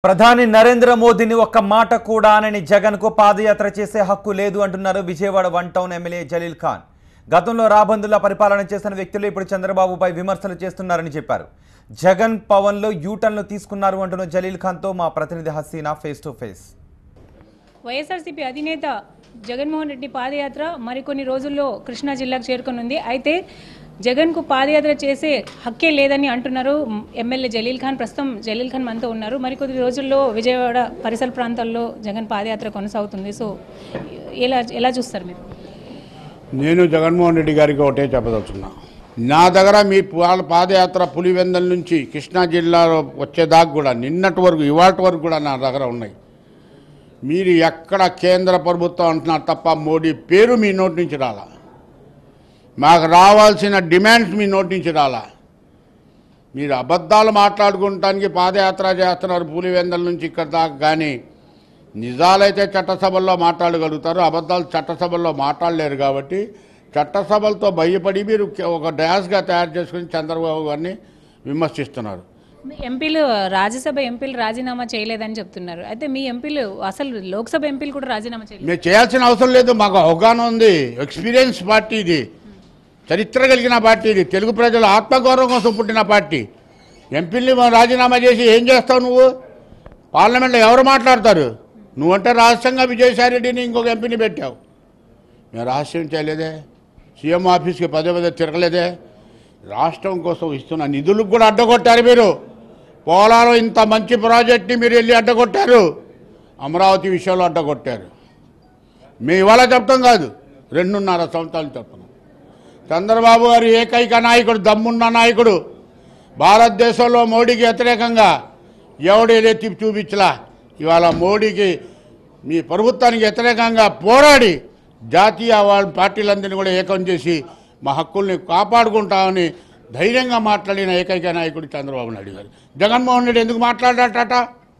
ప్రధాని నరేంద్ర మోదీని ఒక్క మాట కూడా అనని జగన్ కు పాదయాత్ర చేసే హక్కు లేదు అంటున్నారు Vijayawada one town MLA Jaleel Khan గతంలో రాబందులా పరిపాలన చేసిన వ్యక్తులు ఇప్పుడు చంద్రబాబుపై విమర్శలు చేస్తున్నారని చెప్పారు జగన్ పవన్ లో యూటర్న్లు తీసుకున్నారు అంటున్న జలీల్ ఖాన్తో మా ప్రతినిధి Haseena face to face YSRCP అధినేత జగన్మోహన్ రెడ్డి పాదయాత్ర మరికొన్ని రోజుల్లో కృష్ణా జిల్లాకు చేరుకోనుంది అయితే జగన్కు పాదయాత్ర చేసే హక్కే లేదని అంటున్నారు ఎమ్మెల్యే జలీల్ ఖాన్ ప్రస్తుతం జలీల్ ఖాన్ మనతో ఉన్నారు మరికొద్ది రోజుల్లో విజయవాడ పరిసర ప్రాంతాల్లో జగన్ పాదయాత్ర కొనసాగుతుంది సో ఎలా ఎలా చూస్తారు మీరు నేను జగన్మోహన్ రెడ్డి గారికి ఒకటే చెప్పదలుచున్నా నా దగ్గర మీ పాల పాదయాత్ర పులివెందల నుంచి కృష్ణా జిల్లాలో వచ్చేదాకా కూడా నిన్నటి వరకు ఇవాటి వరకు కూడా నా దగ్గర ఉన్నాయి మీరు ఎక్కడ కేంద్ర ప్రభుత్వం అంటున్నారు తప్ప మోడీ పేరు మీ నోటి నుంచి రాలా మాకు రావాల్సిన డిమాండ్స్ మీ నోటి నుంచి రాలా మీరు అబద్ధాలు మాట్లాడుకుంటానికి పాదయాత్ర చేస్తున్నారు పులివెందల నుంచి ఇక్కడ దాకా కానీ నిజాలైతే చట్టసభల్లో మాట్లాడగలుగుతారు అబద్ధాలు చట్టసభల్లో మాట్లాడలేరు కాబట్టి చట్టసభలతో భయపడి మీరు ఒక డ్యాస్గా తయారు చేసుకుని చంద్రబాబు గారిని విమర్శిస్తున్నారు మీ ఎంపీలు రాజ్యసభ ఎంపీలు రాజీనామా చేయలేదని చెప్తున్నారు అయితే మీ ఎంపీలు అసలు లోక్సభ ఎంపీలు కూడా రాజీనామా చేయలేదు మేము చేయాల్సిన అవసరం లేదు మాకు అవగాహన ఉంది ఎక్స్పీరియన్స్ పార్టీ ఇది చరిత్ర కలిగిన పార్టీ ఇది తెలుగు ప్రజల ఆత్మగౌరవం కోసం పుట్టిన పార్టీ ఎంపీల్ని మనం రాజీనామా చేసి ఏం చేస్తావు నువ్వు పార్లమెంట్లో ఎవరు మాట్లాడతారు నువ్వంటే రహస్యంగా విజయసాయి రెడ్డిని ఇంకొక ఎంపీని పెట్టావు మేము రహస్యం చేయలేదే సీఎం ఆఫీస్కి పదే పదే తిరగలేదే రాష్ట్రం కోసం ఇస్తున్న నిధులకు కూడా అడ్డగొట్టారు మీరు పోలారం ఇంత మంచి ప్రాజెక్ట్ని మీరు వెళ్ళి అడ్డగొట్టారు అమరావతి విషయంలో అడ్డగొట్టారు మేము ఇవాళ చెప్తాం కాదు రెండున్నర సంవత్సరాలు చెప్తున్నాం చంద్రబాబు గారు ఏకైక నాయకుడు దమ్మున్న నాయకుడు భారతదేశంలో మోడీకి వ్యతిరేకంగా ఎవడేదే తిప్పి చూపించలా ఇవాళ మోడీకి మీ ప్రభుత్వానికి వ్యతిరేకంగా పోరాడి జాతీయ వాళ్ళ పార్టీలందరినీ కూడా ఏకం చేసి మా హక్కుల్ని కాపాడుకుంటామని ధైర్యంగా మాట్లాడిన ఏకైక నాయకుడు చంద్రబాబు నాయుడు గారు జగన్మోహన్ రెడ్డి ఎందుకు మాట్లాడాడట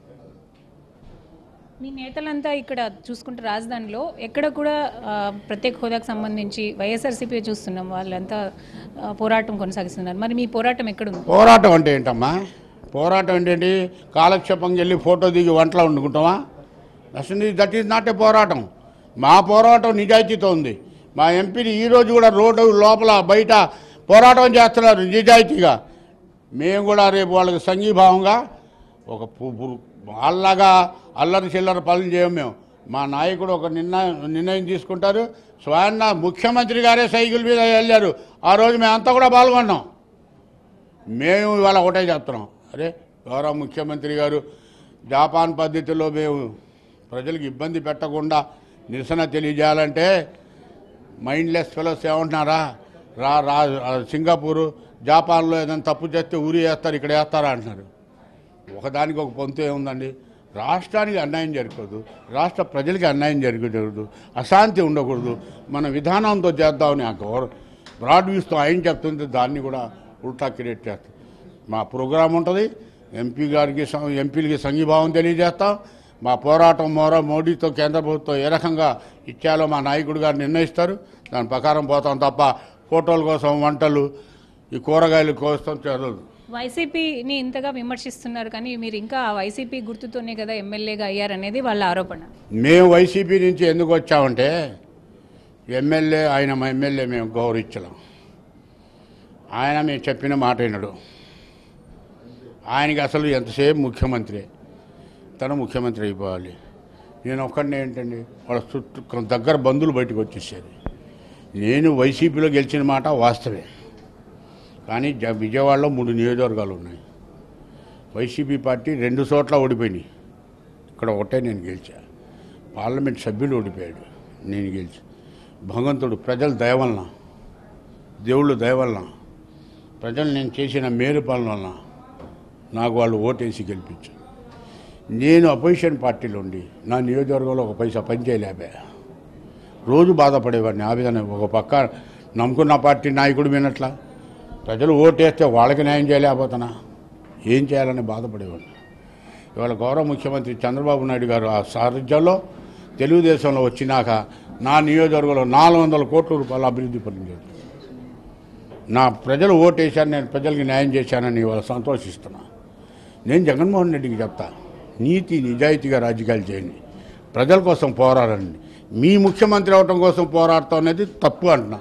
మీ నేతలంతా ఇక్కడ చూసుకుంటే రాజధానిలో ఎక్కడ కూడా ఆ, ప్రత్యేక హోదాకు సంబంధించి వైఎస్ఆర్సీపీ చూస్తున్నాం వాళ్ళంతా ఆ, పోరాటం కొనసాగిస్తున్నారు మరి మీ పోరాటం ఎక్కడుంది పోరాటం అంటే ఏంటమ్మా పోరాటం అంటే ఏంటి కాలక్షేపంకి వెళ్ళి ఫోటో దిగి వంటలో వండుకుంటామా అసలు దట్ ఈజ్ నాట్ ఏ పోరాటం మా పోరాటం నిజాయితీతో ఉంది మా ఎంపీని ఈరోజు కూడా రోడ్డు లోపల బయట పోరాటం చేస్తున్నారు నిజాయితీగా మేము కూడా రేపు వాళ్ళకి సంఘీభావంగా ఒక పు- పు- వాళ్ళగా అల్లరి చిల్లర పనులు చేయం మేము మా నాయకుడు ఒక నిర్ణయం నిర్ణయం తీసుకుంటారు స్వయాన్న ముఖ్యమంత్రి గారే సైకిల్ మీద వెళ్ళారు ఆ రోజు మేమంతా కూడా పాల్గొన్నాం మేము ఇవాళ ఒకటే చెప్తున్నాం అరే గౌరవ ముఖ్యమంత్రి గారు జపాన్ పద్ధతిలో మేము ప్రజలకు ఇబ్బంది పెట్టకుండా నిరసన తెలియజేయాలంటే మైండ్లెస్ ఫెలోస్ ఏమంటున్నారా రా రా సింగపూరు జపాన్లో ఏదైనా తప్పు చేస్తే ఊరి వేస్తారు ఇక్కడ వేస్తారా అంటున్నారు ఒకదానికి ఒక పొంతు ఏముందండి రాష్ట్రానికి అన్యాయం జరగకూడదు రాష్ట్ర ప్రజలకి అన్యాయం జరగకూడదు అశాంతి ఉండకూడదు మన విధానంతో చేద్దామని ఆ గౌరవ బ్రాడ్ వ్యూస్తో ఆయన చెప్తుంది దాన్ని కూడా ఉల్టా క్రియేట్ చేస్తాం మా ప్రోగ్రాం ఉంటుంది ఎంపీ గారికి సం- ఎంపీలకి సంఘీభావం తెలియజేస్తాం మా పోరాటం మోర మోడీతో కేంద్ర ప్రభుత్వం ఏ రకంగా ఇచ్చాలో మా నాయకుడు గారు నిర్ణయిస్తారు దాని ప్రకారం పోతాం తప్ప ఫోటోల కోసం వంటలు ఈ కూరగాయల కోసం చదవదు వైసీపీని ఇంతగా విమర్శిస్తున్నారు కానీ మీరు ఇంకా ఆ వైసీపీ గుర్తుతోనే కదా ఎమ్మెల్యేగా అయ్యారనేది వాళ్ళ ఆరోపణ మేము వైసీపీ నుంచి ఎందుకు వచ్చామంటే ఎమ్మెల్యే ఆయన మా ఎమ్మెల్యే మేము గౌరవించలేం ఆయన మేము చెప్పిన మాట వినడు ఆయనకి అసలు ఎంతసేపు ముఖ్యమంత్రి తను ముఖ్యమంత్రి అయిపోవాలి నేను ఒక్కడిని ఏంటండి వాళ్ళ చుట్టూ కొంత దగ్గర బంధువులు బయటకు వచ్చేసారు నేను వైసీపీలో గెలిచిన మాట వాస్తవే కానీ జ- విజయవాడలో మూడు నియోజకవర్గాలు ఉన్నాయి వైసీపీ పార్టీ రెండు చోట్ల ఓడిపోయినాయి ఇక్కడ ఒకటే నేను గెలిచా పార్లమెంట్ సభ్యుడు ఓడిపోయాడు నేను గెలిచి భగవంతుడు ప్రజల దయ వలన దేవుళ్ళు దయ వలన ప్రజలు నేను చేసిన మేలు పనుల వలన నాకు వాళ్ళు ఓటేసి గెలిపించారు నేను అపోజిషన్ పార్టీలో ఉండి నా నియోజకవర్గంలో ఒక పైసా పని చేయలేబే రోజు బాధపడేవాడిని ఆవేదన ఒక పక్క నమ్ముకున్న పార్టీ నాయకుడు వినట్లా ప్రజలు ఓటేస్తే వాళ్ళకి న్యాయం చేయలేకపోతున్నా ఏం చేయాలని బాధపడేవాడిని ఇవాళ గౌరవ ముఖ్యమంత్రి చంద్రబాబు నాయుడు గారు ఆ సారథ్యంలో తెలుగుదేశంలో వచ్చినాక నా నియోజకవర్గంలో నాలుగు వందల కోట్ల రూపాయల అభివృద్ధి పనులు జరుగుతుంది నా ప్రజలు ఓటేశాను నేను ప్రజలకి న్యాయం చేశానని ఇవాళ సంతోషిస్తున్నా నేను జగన్మోహన్ రెడ్డికి చెప్తా నీతి నిజాయితీగా రాజకీయాలు చేయండి ప్రజల కోసం పోరాడండి మీ ముఖ్యమంత్రి అవటం కోసం పోరాడటం అనేది తప్పు అంటున్నా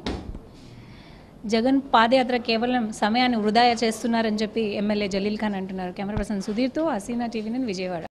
జగన్ పాదయాత్ర కేవలం సమయాన్ని వృధా చేస్తున్నారని చెప్పి ఎమ్మెల్యే జలీల్ ఖాన్ అంటున్నారు కెమెరా పర్సన్ సుధీర్తో హసీనా టీవీ నేను విజయవాడ